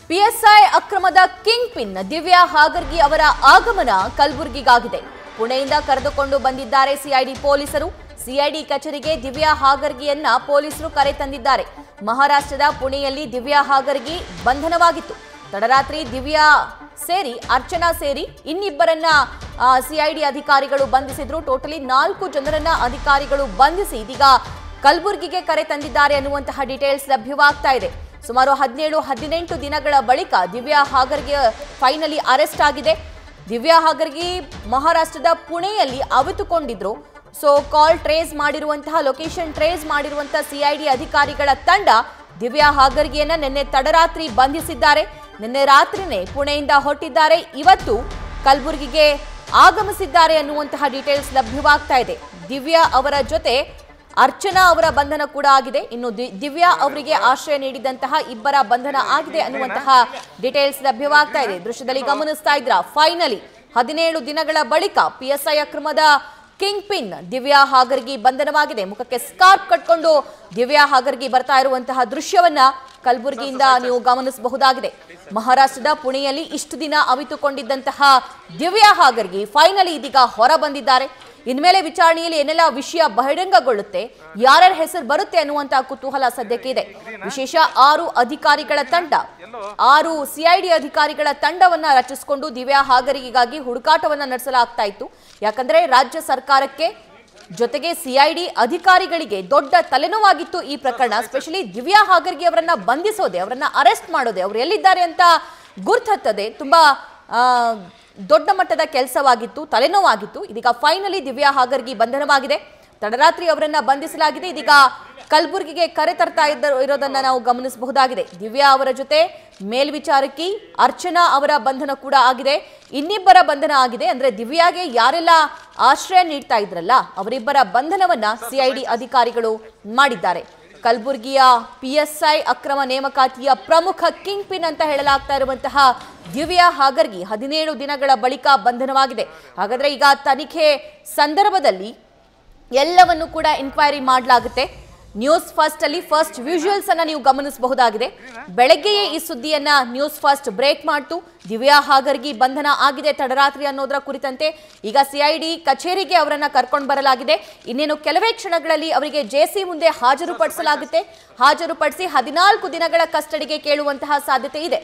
PSI ಅಕ್ರಮದ king pin Divya Hagargi ಅವರ ಆಗಮನ ಕಲಬುರಗಿಗಾಗಿದೆ ಪುಣೆಯಿಂದ ಕರೆದುಕೊಂಡು ಬಂದಿದ್ದಾರೆ ಸಿಐಡಿ ಪೊಲೀಸರು ಸಿಐಡಿ ಕಚೇರಿಗೆ ದಿವ್ಯಾ ಹಾಗರ್ಗಿಯನ್ನ ಪೊಲೀಸರು ಕರೆ ತಂದಿದ್ದಾರೆ ಮಹಾರಾಷ್ಟ್ರದ ಪುಣೆಯಲ್ಲಿ ದಿವ್ಯಾ ಹಾಗರ್ಗಿ ಬಂಧನವಾಗಿತ್ತು ತಡರಾತ್ರಿ ದಿವ್ಯಾ ಸೇರಿ ಅರ್ಚನಾ ಸೇರಿ ಇನ್ನಿಬ್ಬರನ್ನ ಸಿಐಡಿ ಅಧಿಕಾರಿಗಳು ಬಂಧಿಸಿದ್ರು ಟೋಟಲಿ ನಾಲ್ಕು ಜನರನ್ನ ಅಧಿಕಾರಿಗಳು ಬಂಧಿಸಿ ಇದೀಗ ಕಲಬುರಗಿಗೆ ಕರೆ ತಂದಿದ್ದಾರೆ ಅನ್ನುವಂತಹ ಡೀಟೇಲ್ಸ್ ಲಭ್ಯವಾಗ್ತಾ ಇದೆ ಸುಮಾರು ಹದಿನೇಳು ಹದಿನೆಂಟು ದಿನಗಳ ಬಳಿಕ ದಿವ್ಯಾ ಹಾಗರ್ಗೆ ಫೈನಲಿ ಅರೆಸ್ಟ್ ಆಗಿದೆ ದಿವ್ಯಾ ಹಾಗರ್ಗಿ ಮಹಾರಾಷ್ಟ್ರದ ಪುಣೆಯಲ್ಲಿ ಅವಿತುಕೊಂಡಿದ್ರು ಸೊ ಕಾಲ್ ಟ್ರೇಸ್ ಮಾಡಿರುವಂತಹ ಲೊಕೇಶನ್ ಟ್ರೇಸ್ ಮಾಡಿರುವಂತಹ ಸಿಐಡಿ ಅಧಿಕಾರಿಗಳ ತಂಡ ದಿವ್ಯಾ ಹಾಗರ್ಗಿಯನ್ನ ನಿನ್ನೆ ತಡರಾತ್ರಿ ಬಂಧಿಸಿದ್ದಾರೆ ನಿನ್ನೆ ರಾತ್ರಿನೇ ಪುಣೆಯಿಂದ ಹೊರಟಿದ್ದಾರೆ ಇವತ್ತು ಕಲಬುರಗಿಗೆ ಆಗಮಿಸಿದ್ದಾರೆ ಅನ್ನುವಂತಹ ಡೀಟೇಲ್ಸ್ ಲಭ್ಯವಾಗ್ತಾ ಇದೆ ದಿವ್ಯಾ ಅವರ ಜೊತೆ ಅರ್ಚನಾ ಅವರ ಬಂಧನ ಕೂಡ ಆಗಿದೆ ಇನ್ನು ದಿ- ದಿವ್ಯಾ ಅವರಿಗೆ ಆಶ್ರಯ ನೀಡಿದಂತಹ ಇಬ್ಬರ ಬಂಧನ ಆಗಿದೆ ಅನ್ನುವಂತಹ ಡೀಟೇಲ್ಸ್ ಲಭ್ಯವಾಗ್ತಾ ಇದೆ ದೃಶ್ಯದಲ್ಲಿ ಗಮನಿಸ್ತಾ ಇದ್ರ ಫೈನಲಿ ಹದಿನೇಳು ದಿನಗಳ ಬಳಿಕ ಪಿಎಸ್ಐ ಅಕ್ರಮದ ಕಿಂಗ್ ಪಿನ್ ದಿವ್ಯಾ ಹಾಗರ್ಗಿ ಬಂಧನವಾಗಿದೆ ಮುಖಕ್ಕೆ ಸ್ಕಾರ್ಪ್ ಕಟ್ಕೊಂಡು ದಿವ್ಯಾ ಹಾಗರ್ಗಿ ಬರ್ತಾ ಇರುವಂತಹ ದೃಶ್ಯವನ್ನ ಕಲಬುರಗಿಯಿಂದ ನೀವು ಗಮನಿಸಬಹುದಾಗಿದೆ ಮಹಾರಾಷ್ಟ್ರದ ಪುಣೆಯಲ್ಲಿ ಇಷ್ಟು ದಿನ ಅವಿತುಕೊಂಡಿದ್ದಂತಹ ದಿವ್ಯಾ ಹಾಗರ್ಗಿ ಫೈನಲಿ ಇದೀಗ ಹೊರ ಬಂದಿದ್ದಾರೆ ಇನ್ಮೇಲೆ ವಿಚಾರಣೆಯಲ್ಲಿ ಏನೆಲ್ಲ ವಿಷಯ ಬಹಿರಂಗಗೊಳ್ಳುತ್ತೆ ಯಾರ್ಯಾರ ಹೆಸರು ಬರುತ್ತೆ ಅನ್ನುವಂತಹ ಕುತೂಹಲ ಸದ್ಯಕ್ಕೆ ಇದೆ ವಿಶೇಷ ಆರು ಅಧಿಕಾರಿಗಳ ತಂಡ ಆರು ಸಿಐಡಿ ಅಧಿಕಾರಿಗಳ ತಂಡವನ್ನ ರಚಿಸಿಕೊಂಡು ದಿವ್ಯಾ ಹಾಗರಿಗಾಗಿ ಹುಡುಕಾಟವನ್ನ ನಡೆಸಲಾಗ್ತಾ ಇತ್ತು ಯಾಕಂದ್ರೆ ರಾಜ್ಯ ಸರ್ಕಾರಕ್ಕೆ ಜೊತೆಗೆ ಸಿಐಡಿ ಅಧಿಕಾರಿಗಳಿಗೆ ದೊಡ್ಡ ತಲೆನೋವಾಗಿತ್ತು ಈ ಪ್ರಕರಣ ಸ್ಪೆಷಲಿ ದಿವ್ಯಾ ಹಾಗರ್ಗಿ ಅವರನ್ನ ಬಂಧಿಸೋದೆ ಅವರನ್ನ ಅರೆಸ್ಟ್ ಮಾಡೋದೆ ಅವ್ರು ಎಲ್ಲಿದ್ದಾರೆ ಅಂತ ಗುರ್ತತ್ತದೆ ತುಂಬಾ ಆ, ದೊಡ್ಡ ಮಟ್ಟದ ಕೆಲಸವಾಗಿತ್ತು ತಲೆನೋವಾಗಿತ್ತು ಇದೀಗ ಫೈನಲಿ ದಿವ್ಯಾ ಹಾಗರ್ಗಿ ಬಂಧನವಾಗಿದೆ ತಡರಾತ್ರಿ ಅವರನ್ನ ಬಂಧಿಸಲಾಗಿದೆ ಇದೀಗ ಕಲಬುರಗಿಗೆ ಕರೆ ತರ್ತಾ ಇದ್ದ ಇರೋದನ್ನ ನಾವು ಗಮನಿಸಬಹುದಾಗಿದೆ ದಿವ್ಯಾ ಅವರ ಜೊತೆ ಮೇಲ್ವಿಚಾರಕಿ ಅರ್ಚನಾ ಅವರ ಬಂಧನ ಕೂಡ ಆಗಿದೆ ಇನ್ನಿಬ್ಬರ ಬಂಧನ ಆಗಿದೆ ಅಂದ್ರೆ ದಿವ್ಯಾಗೆ ಯಾರೆಲ್ಲ ಆಶ್ರಯ ನೀಡ್ತಾ ಇದ್ರಲ್ಲ ಅವರಿಬ್ಬರ ಬಂಧನವನ್ನ ಸಿಐಡಿ ಅಧಿಕಾರಿಗಳು ಮಾಡಿದ್ದಾರೆ ಕಲಬುರಗಿಯ ಪಿಎಸ್ಐ ಅಕ್ರಮ ನೇಮಕಾತಿಯ ಪ್ರಮುಖ ಕಿಂಗ್ ಪಿನ್ ಅಂತ ಹೇಳಲಾಗ್ತಾ ಇರುವಂತಹ ದಿವ್ಯಾ ಹಾಗರ್ಗಿ ಹದಿನೇಳು ದಿನಗಳ ಬಳಿಕ ಬಂಧನವಾಗಿದೆ ಹಾಗಾದ್ರೆ ಈಗ ತನಿಖೆ ಸಂದರ್ಭದಲ್ಲಿ ಎಲ್ಲವನ್ನು ಕೂಡ ಇನ್ಕ್ವೈರಿ ಮಾಡಲಾಗುತ್ತೆ ನ್ಯೂಸ್ ಫಸ್ಟ್ ಅಲ್ಲಿ ಫಸ್ಟ್ ವಿಜುವಲ್ಸ್ ಅನ್ನ ನೀವು ಗಮನಿಸಬಹುದಾಗಿದೆ ಬೆಳಗ್ಗೆಯೇ ಈ ಸುದ್ದಿಯನ್ನ ನ್ಯೂಸ್ ಫಸ್ಟ್ ಬ್ರೇಕ್ ಮಾಡ್ತು ದಿವ್ಯಾ ಹಾಗರ್ಗಿ ಬಂಧನ ಆಗಿದೆ ತಡರಾತ್ರಿ ಅನ್ನೋದರ ಕುರಿತಂತೆ ಈಗ ಸಿಐಡಿ ಕಚೇರಿಗೆ ಅವರನ್ನ ಕರ್ಕೊಂಡು ಬರಲಾಗಿದೆ ಇನ್ನೇನು ಕೆಲವೇ ಕ್ಷಣಗಳಲ್ಲಿ ಅವರಿಗೆ ಜೆಸಿ ಮುಂದೆ ಹಾಜರುಪಡಿಸಲಾಗುತ್ತೆ ಹಾಜರುಪಡಿಸಿ ಹದಿನಾಲ್ಕು ದಿನಗಳ ಕಸ್ಟಡಿಗೆ ಕೇಳುವಂತಹ ಸಾಧ್ಯತೆ ಇದೆ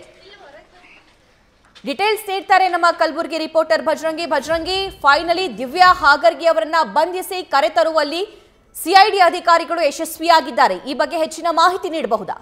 ಡೀಟೇಲ್ಸ್ ನೀಡ್ತಾರೆ ನಮ್ಮ ಕಲಬುರಗಿ ರಿಪೋರ್ಟರ್ ಭಜರಂಗಿ ಭಜರಂಗಿ ಫೈನಲಿ ದಿವ್ಯಾ ಹಾಗರ್ಗಿ ಅವರನ್ನ ಬಂಧಿಸಿ ಕರೆತರುವಲ್ಲಿ ಸಿಐಡಿ ಅಧಿಕಾರಿಗಳು ಯಶಸ್ವಿಯಾಗಿದ್ದಾರೆ ಈ ಬಗ್ಗೆ ಹೆಚ್ಚಿನ ಮಾಹಿತಿ ನೀಡಬಹುದಾ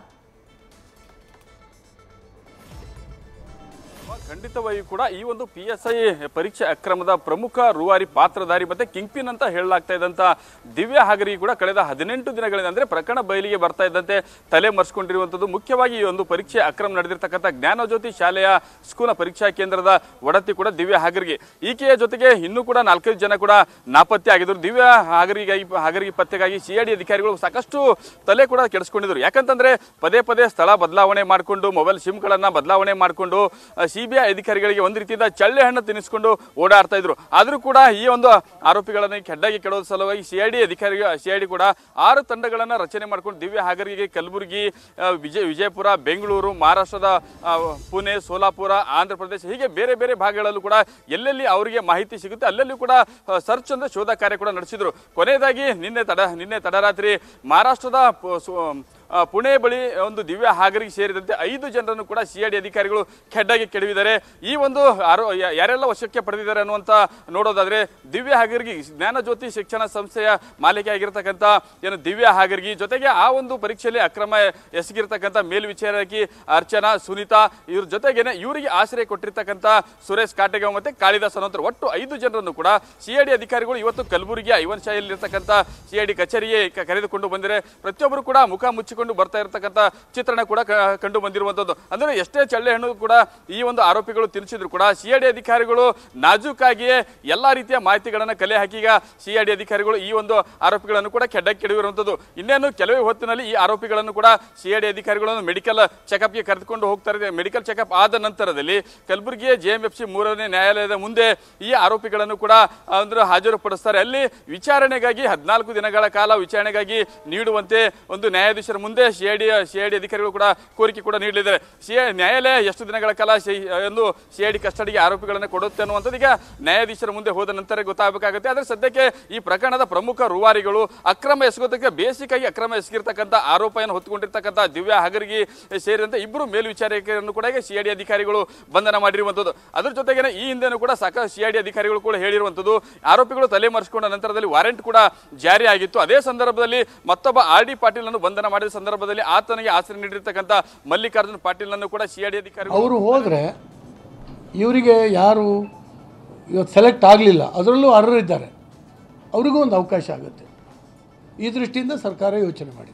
ಖಂಡಿತವಾಗಿಯೂ ಕೂಡ ಈ ಒಂದು ಪಿ ಎಸ್ ಐ ಪರೀಕ್ಷೆ ಅಕ್ರಮದ ಪ್ರಮುಖ ರೂವಾರಿ ಪಾತ್ರಧಾರಿ ಮತ್ತೆ ಕಿಂಗ್ಪಿನ್ ಅಂತ ಹೇಳಲಾಗ್ತಾ ಇದ್ದಂತ ದಿವ್ಯಾ ಹಾಗರಿ ಕೂಡ ಕಳೆದ ಹದಿನೆಂಟು ದಿನಗಳಿಂದ ಅಂದ್ರೆ ಪ್ರಕರಣ ಬಯಲಿಗೆ ಬರ್ತಾ ಇದ್ದಂತೆ ತಲೆ ಮರೆಸಿಕೊಂಡಿರುವಂತದ್ದು ಮುಖ್ಯವಾಗಿ ಈ ಒಂದು ಪರೀಕ್ಷೆ ಅಕ್ರಮ ನಡೆದಿರ್ತಕ್ಕಂಥ ಜ್ಞಾನಜ್ಯೋತಿ ಶಾಲೆಯ ಸ್ಕೂಲ್ನ ಪರೀಕ್ಷಾ ಕೇಂದ್ರದ ಒಡತಿ ಕೂಡ ದಿವ್ಯಾ ಹಾಗರಿಗೆ ಈಕೆಯ ಜೊತೆಗೆ ಇನ್ನೂ ಕೂಡ ನಾಲ್ಕೈದು ಜನ ಕೂಡ ನಾಪತ್ತೆ ಆಗಿದ್ರು ದಿವ್ಯಾ ಹಾಗರಿಗಾಗಿ ಹಾಗರಿಗೆ ಪತ್ತೆಗಾಗಿ ಸಿಐಡಿ ಅಧಿಕಾರಿಗಳು ಸಾಕಷ್ಟು ತಲೆ ಕೂಡ ಕೆಡಿಸ್ಕೊಂಡಿದ್ರು ಯಾಕಂತಂದ್ರೆ ಪದೇ ಪದೇ ಸ್ಥಳ ಬದಲಾವಣೆ ಮಾಡಿಕೊಂಡು ಮೊಬೈಲ್ ಸಿಮ್ಗಳನ್ನ ಬದಲಾವಣೆ ಮಾಡಿಕೊಂಡು ಸಿಬಿಐ ಅಧಿಕಾರಿಗಳಿಗೆ ಒಂದು ರೀತಿಯಿಂದ ಚಳ್ಳೆ ಹಣ್ಣು ತಿನ್ನಿಸ್ಕೊಂಡು ಓಡಾಡ್ತಾ ಇದ್ರು ಆದ್ರೂ ಕೂಡ ಈ ಒಂದು ಆರೋಪಿಗಳನ್ನ ಕೆಡ್ಡಾಗಿ ಕೆಡೋದ ಸಲುವಾಗಿ ಸಿಐಡಿ ಅಧಿಕಾರಿ ಸಿಐಡಿ ಕೂಡ ಆರು ತಂಡಗಳನ್ನ ರಚನೆ ಮಾಡ್ಕೊಂಡು ದಿವ್ಯ ಹಾಗರಿಗೆ ಕಲಬುರಗಿ ಆ, ವಿಜಯ ವಿಜಯಪುರ ಬೆಂಗಳೂರು ಮಹಾರಾಷ್ಟ್ರದ ಆ, ಪುಣೆ ಸೋಲಾಪುರ ಆಂಧ್ರ ಪ್ರದೇಶ ಹೀಗೆ ಬೇರೆ ಬೇರೆ ಭಾಗಗಳಲ್ಲೂ ಕೂಡ ಎಲ್ಲೆಲ್ಲಿ ಅವರಿಗೆ ಮಾಹಿತಿ ಸಿಗುತ್ತೆ ಅಲ್ಲೆಲ್ಲೂ ಕೂಡ ಸರ್ಚ್ ಅಂದ್ರೆ ಶೋಧ ಕಾರ್ಯ ಕೂಡ ನಡೆಸಿದ್ರು ಕೊನೆಯದಾಗಿ ನಿನ್ನೆ ತಡ ನಿನ್ನೆ ತಡರಾತ್ರಿ ಮಹಾರಾಷ್ಟ್ರದ ಪು- ಸು- ಆ, ಪುಣೆ ಬಳಿ ಒಂದು ದಿವ್ಯ ಹಾಗರಿಗೆ ಸೇರಿದಂತೆ ಐದು ಜನರನ್ನು ಕೂಡ ಸಿಐಡಿ ಅಧಿಕಾರಿಗಳು ಕೆಡ್ಡಾಗಿ ಕೆಡವಿದ್ದಾರೆ ಈ ಒಂದು ಆರೋ ಯಾ- ಯಾರೆಲ್ಲ ವಶಕ್ಕೆ ಪಡೆದಿದ್ದಾರೆ ಅನ್ನುವಂತ ನೋಡೋದಾದ್ರೆ ದಿವ್ಯ ಹಾಗರ್ಗಿ ಜ್ಞಾನಜ್ಯೋತಿ ಶಿಕ್ಷಣ ಸಂಸ್ಥೆಯ ಮಾಲೀಕೆ ಆಗಿರ್ತಕ್ಕಂಥ ಏನು ದಿವ್ಯ ಹಾಗರ್ಗಿ ಜೊತೆಗೆ ಆ ಒಂದು ಪರೀಕ್ಷೆಯಲ್ಲಿ ಅಕ್ರಮ ಎಸಗಿರ್ತಕ್ಕಂಥ ಮೇಲ್ವಿಚಾರಕಿ ಅರ್ಚನಾ ಸುನೀತಾ ಇವ್ರ ಜೊತೆಗೇನೆ ಇವರಿಗೆ ಆಶ್ರಯ ಕೊಟ್ಟಿರ್ತಕ್ಕಂಥ ಸುರೇಶ್ ಕಾಟೆಗಾಂವ್ ಮತ್ತೆ ಕಾಳಿದಾಸ್ ಅನ್ನೋಂತರ ಒಟ್ಟು ಐದು ಜನರನ್ನು ಕೂಡ ಸಿಐಡಿ ಅಧಿಕಾರಿಗಳು ಇವತ್ತು ಕಲಬುರಗಿಯ ಐವನ್ ಶಾಹಿಯಲ್ಲಿ ಇರ್ತಕ್ಕಂಥ ಸಿಐಡಿ ಕಚೇರಿಗೆ ಕ- ಕರೆದುಕೊಂಡು ಬಂದರೆ ಪ್ರತಿಯೊಬ್ಬರು ಕೂಡ ಮುಖ ಮುಚ್ಚಿಕೊಂಡು ಬರ್ತಾ ಇರತಕ್ಕಂಥ ಚಿತ್ರಣ ಕೂಡ ಕ- ಕಂಡು ಬಂದಿರುವಂತದ್ದು ಅಂದ್ರೆ ಎಷ್ಟೇ ಚಳ್ಳೆ ಹಣ್ಣು ಕೂಡ ಈ ಒಂದು ಆರೋಪಿಗಳು ತಿನ್ನಿಸಿದ್ರು ಕೂಡ ಸಿಐಡಿ ಅಧಿಕಾರಿಗಳು ನಾಜೂಕಾಗಿಯೇ ಎಲ್ಲಾ ರೀತಿಯ ಮಾಹಿತಿಗಳನ್ನ ಕಲೆ ಹಾಕಿ ಈಗ ಸಿಐಡಿ ಅಧಿಕಾರಿಗಳು ಈ ಒಂದು ಆರೋಪಿಗಳನ್ನು ಕೂಡ ಕೆಡ್ಡಕ್ಕೆ ಕೆಡವಿರುವಂತದ್ದು ಇನ್ನೇನು ಕೆಲವೇ ಹೊತ್ತಿನಲ್ಲಿ ಈ ಆರೋಪಿಗಳನ್ನು ಕೂಡ ಸಿಐಡಿ ಅಧಿಕಾರಿಗಳನ್ನು ಮೆಡಿಕಲ್ ಚೆಕಪ್ಗೆ ಕರೆದುಕೊಂಡು ಹೋಗ್ತಾರೆ ಮೆಡಿಕಲ್ ಚೆಕಪ್ ಆದ ನಂತರದಲ್ಲಿ ಕಲಬುರಗಿಯ ಜೆಎಂಎಫ್ಸಿ ಮೂರನೇ ನ್ಯಾಯಾಲಯದ ಮುಂದೆ ಈ ಆರೋಪಿಗಳನ್ನು ಕೂಡ ಅಂದ್ರೆ ಹಾಜರುಪಡಿಸ್ತಾರೆ ಅಲ್ಲಿ ವಿಚಾರಣೆಗಾಗಿ ಹದಿನಾಲ್ಕು ದಿನಗಳ ಕಾಲ ವಿಚಾರಣೆಗಾಗಿ ನೀಡುವಂತೆ ಒಂದು ನ್ಯಾಯಾಧೀಶರ ಮುಂದೆ ಮುಂದೆ C I D C I D ಅಧಿಕಾರಿಗಳು ಕೂಡ ಕೋರಿಕೆ ಕೂಡ ನೀಡಲಿದ್ದಾರೆ ಸಿ ನ್ಯಾಯಾಲಯ ಎಷ್ಟು ದಿನಗಳ ಕಾಲ ಸಿ ಎಂದು ಸಿ ಐ ಡಿ ಕಸ್ಟಡಿಗೆ ಆರೋಪಿಗಳನ್ನು ಕೊಡುತ್ತೆ ಅನ್ನುವಂಥದ್ದು ಈಗ ನ್ಯಾಯಾಧೀಶರ ಮುಂದೆ ಹೋದ ನಂತರ ಗೊತ್ತಾಗಬೇಕಾಗುತ್ತೆ ಆದರೆ ಸದ್ಯಕ್ಕೆ ಈ ಪ್ರಕರಣದ ಪ್ರಮುಖ ರೂವಾರಿಗಳು ಅಕ್ರಮ ಎಸಗೋದಕ್ಕೆ ಬೇಸಿಕ್ ಆಗಿ ಅಕ್ರಮ ಎಸಗಿರ್ತಕ್ಕಂಥ ಆರೋಪವನ್ನು ಹೊತ್ತುಕೊಂಡಿರ್ತಕ್ಕಂಥ ದಿವ್ಯಾ ಹಗರ್ಗಿ ಸೇರಿದಂತೆ ಇಬ್ಬರು ಮೇಲ್ವಿಚಾರಕರನ್ನು ಕೂಡ ಈಗ ಸಿ ಐ ಡಿ ಅಧಿಕಾರಿಗಳು ಬಂಧನ ಮಾಡಿರುವಂಥದ್ದು ಅದ್ರ ಜೊತೆಗೆ ಈ ಹಿಂದೆನೂ ಕೂಡ ಸಾಕಷ್ಟು ಸಿ ಐ ಡಿ ಅಧಿಕಾರಿಗಳು ಕೂಡ ಹೇಳಿರುವಂಥದ್ದು ಆರೋಪಿಗಳು ತಲೆಮರೆಸಿಕೊಂಡ ನಂತರದಲ್ಲಿ ವಾರೆಂಟ್ ಕೂಡ ಜಾರಿ ಆಗಿತ್ತು ಅದೇ ಸಂದರ್ಭದಲ್ಲಿ ಮತ್ತೊಬ್ಬ ಆರ್ ಡಿ ಪಾಟೀಲ್ನನ್ನು ಬಂಧನ ಮಾಡಿದ ಸಂದರ್ಭದಲ್ಲಿ ಆತನಿಗೆ ಆಶ್ರಯ ನೀಡಿರ್ತಕ್ಕಂಥ ಮಲ್ಲಿಕಾರ್ಜುನ್ ಪಾಟೀಲ್ನನ್ನು ಕೂಡ ಸಿ ಐ ಡಿ ಅಧಿಕಾರಿಗಳು ಅವರು ಹೋದರೆ ಇವರಿಗೆ ಯಾರು ಇವತ್ತು ಸೆಲೆಕ್ಟ್ ಆಗಲಿಲ್ಲ ಅದರಲ್ಲೂ ಅರ್ಹರಿದ್ದಾರೆ ಅವ್ರಿಗೂ ಒಂದು ಅವಕಾಶ ಆಗುತ್ತೆ ಈ ದೃಷ್ಟಿಯಿಂದ ಸರ್ಕಾರ ಯೋಚನೆ ಮಾಡಿದೆ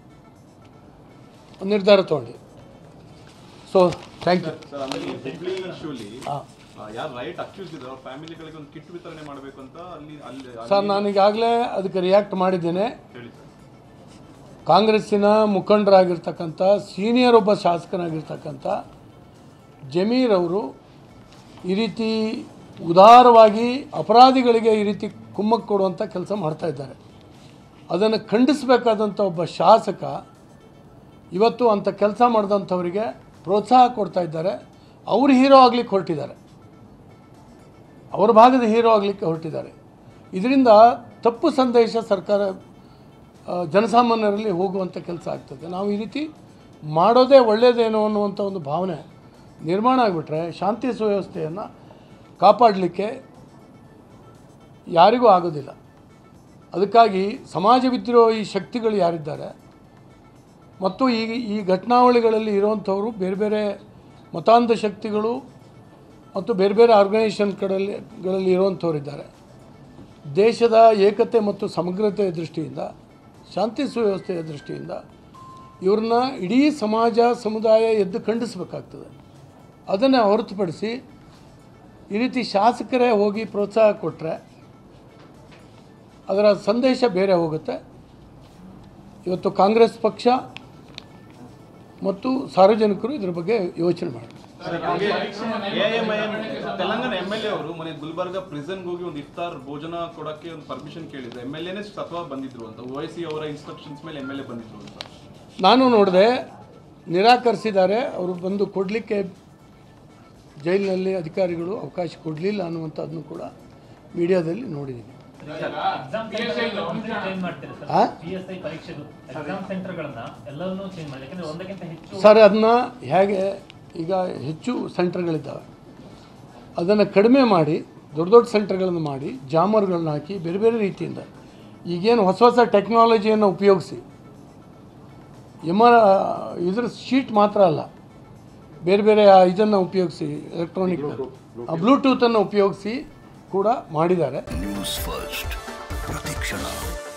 ಒಂದು ನಿರ್ಧಾರ ತಗೊಂಡು ಸೊ ಥ್ಯಾಂಕ್ ಯು ಸರ್ ಆಮೇಲೆ ಈ ಹುಬ್ಳಿ ಇಶ್ಯೂಲಿ ಹಾಂ ಯಾರು ರೈಟ್ ಅಕ್ಯೂಸ್ ಇದ್ದಾರೆ ಅವ್ರ ಫ್ಯಾಮಿಲಿಗಳಿಗೆ ಒಂದು ಕಿಟ್ ವಿತರಣೆ ಮಾಡಬೇಕು ಅಂತ ಅಲ್ಲಿ ಅಲ್ಲಿ ಸರ್ ನಾನು ಈಗಾಗಲೇ ಅದಕ್ಕೆ ರಿಯಾಕ್ಟ್ ಮಾಡಿದ್ದೇನೆ ಹೇಳಿ ಸರ್ ಕಾಂಗ್ರೆಸ್ಸಿನ ಮುಖಂಡರಾಗಿರ್ತಕ್ಕಂಥ ಸೀನಿಯರ್ ಒಬ್ಬ ಶಾಸಕನಾಗಿರ್ತಕ್ಕಂಥ ಜಮೀರ್ ಅವರು ಈ ರೀತಿ ಉದಾರವಾಗಿ ಅಪರಾಧಿಗಳಿಗೆ ಈ ರೀತಿ ಕುಮ್ಮಕ್ಕು ಕೊಡುವಂಥ ಕೆಲಸ ಮಾಡ್ತಾ ಇದ್ದಾರೆ ಅದನ್ನು ಖಂಡಿಸಬೇಕಾದಂಥ ಒಬ್ಬ ಶಾಸಕ ಇವತ್ತು ಅಂಥ ಕೆಲಸ ಮಾಡಿದಂಥವರಿಗೆ ಪ್ರೋತ್ಸಾಹ ಕೊಡ್ತಾ ಇದ್ದಾರೆ ಅವರು ಹೀರೋ ಆಗ್ಲಿಕ್ಕೆ ಹೊರಟಿದ್ದಾರೆ ಅವರ ಭಾಗದ ಹೀರೋ ಆಗಲಿಕ್ಕೆ ಹೊರಟಿದ್ದಾರೆ ಇದರಿಂದ ತಪ್ಪು ಸಂದೇಶ ಸರ್ಕಾರ ಆ, ಜನಸಾಮಾನ್ಯರಲ್ಲಿ ಹೋಗುವಂಥ ಕೆಲಸ ಆಗ್ತದೆ ನಾವು ಈ ರೀತಿ ಮಾಡೋದೇ ಒಳ್ಳೆಯದೇನೋ ಅನ್ನುವಂಥ ಒಂದು ಭಾವನೆ ನಿರ್ಮಾಣ ಆಗಿಬಿಟ್ರೆ ಶಾಂತಿ ಸುವ್ಯವಸ್ಥೆಯನ್ನು ಕಾಪಾಡಲಿಕ್ಕೆ ಯಾರಿಗೂ ಆಗೋದಿಲ್ಲ ಅದಕ್ಕಾಗಿ ಸಮಾಜ ವಿದ್ರೋಹಿ ಶಕ್ತಿಗಳು ಯಾರಿದ್ದಾರೆ ಮತ್ತು ಈ ಈ ಘಟನಾವಳಿಗಳಲ್ಲಿ ಇರುವಂಥವರು ಬೇರೆ ಬೇರೆ ಮತಾಂಧ ಶಕ್ತಿಗಳು ಮತ್ತು ಬೇರೆ ಬೇರೆ ಆರ್ಗನೈಸೇಷನ್ ಕಡೆಯಲ್ಲಿ ಗಳಲ್ಲಿ ಇರುವಂಥವರಿದ್ದಾರೆ ದೇಶದ ಏಕತೆ ಮತ್ತು ಸಮಗ್ರತೆಯ ದೃಷ್ಟಿಯಿಂದ ಶಾಂತಿ ಸುವ್ಯವಸ್ಥೆಯ ದೃಷ್ಟಿಯಿಂದ ಇವ್ರನ್ನ ಇಡೀ ಸಮಾಜ ಸಮುದಾಯ ಎದ್ದು ಖಂಡಿಸಬೇಕಾಗ್ತದೆ ಅದನ್ನು ಹೊರತುಪಡಿಸಿ ಈ ರೀತಿ ಶಾಸಕರೇ ಹೋಗಿ ಪ್ರೋತ್ಸಾಹ ಕೊಟ್ಟರೆ ಅದರ ಸಂದೇಶ ಬೇರೆ ಹೋಗುತ್ತೆ ಇವತ್ತು ಕಾಂಗ್ರೆಸ್ ಪಕ್ಷ ಮತ್ತು ಸಾರ್ವಜನಿಕರು ಇದ್ರ ಬಗ್ಗೆ ಯೋಚನೆ ಮಾಡಬೇಕು AIMIM Telangana M L A ಅವರು ಮನೆ ಗುಲ್ಬರ್ಗ ಪ್ರಿಸನ್ಗೆ ಹೋಗಿ ಒಂದು ಇಫ್ತಾರ್ ಭೋಜನ ಕೊಡಕ್ಕೆ ಒಂದು ಪರ್ಮಿಷನ್ ಕೇಳಿದ್ರು ಎಂ ಎಲ್ ಎನೇ ಅಥವಾ ಬಂದಿದ್ರು ಅಂತ ಒ ಸಿ ಅವರ ಇನ್ಸ್ಟ್ರಕ್ಷನ್ಸ್ ಮೇಲೆ ಎಂ ಎಲ್ ಎ ಬಂದಿದ್ರು ಅಂತ ನಾನು ನೋಡಿದೆ ನಿರಾಕರಿಸಿದ್ದಾರೆ ಅವರು ಬಂದು ಕೊಡಲಿಕ್ಕೆ ಜೈಲಿನಲ್ಲಿ ಅಧಿಕಾರಿಗಳು ಅವಕಾಶ ಕೊಡಲಿಲ್ಲ ಅನ್ನುವಂಥದ್ದನ್ನು ಕೂಡ ಮೀಡಿಯಾದಲ್ಲಿ ನೋಡಿದ್ದೀನಿ ಚೇಂಜ್ ಮಾಡ್ತೀರಾ ಸರ್ ಆ? ಪಿ ಎಸ್ ಐ ಪರೀಕ್ಷೆದು ಎಕ್ಸಾಮ್ ಸೆಂಟರ್ಗಳನ್ನ ಎಲ್ಲವನ್ನೂ ಚೇಂಜ್ ಮಾಡಿ ಯಾಕಂದ್ರೆ ಒಂದಕ್ಕಿಂತ ಹೆಚ್ಚು ಸರ್ ಅದನ್ನ ಹೇಗೆ ಈಗ ಹೆಚ್ಚು ಸೆಂಟರ್ಗಳಿದ್ದಾವೆ ಅದನ್ನು ಕಡಿಮೆ ಮಾಡಿ ದೊಡ್ಡ ದೊಡ್ಡ ಸೆಂಟರ್ಗಳನ್ನು ಮಾಡಿ ಜಾಮರ್ಗಳನ್ನ ಹಾಕಿ ಬೇರೆ ಬೇರೆ ರೀತಿಯಿಂದ ಈಗೇನು ಹೊಸ ಹೊಸ ಟೆಕ್ನಾಲಜಿಯನ್ನು ಉಪಯೋಗಿಸಿ ಎಮ್ ಆರ್ ಇದ್ರ ಶೀಟ್ ಮಾತ್ರ ಅಲ್ಲ ಬೇರೆ ಬೇರೆ ಇದನ್ನು ಉಪಯೋಗಿಸಿ ಎಲೆಕ್ಟ್ರಾನಿಕ್ ಬ್ಲೂಟೂತನ್ನು ಉಪಯೋಗಿಸಿ ಕೂಡ ಮಾಡಿದ್ದಾರೆ ನ್ಯೂಸ್ ಫಸ್ಟ್ ಪ್ರತಿಕ್ಷಣ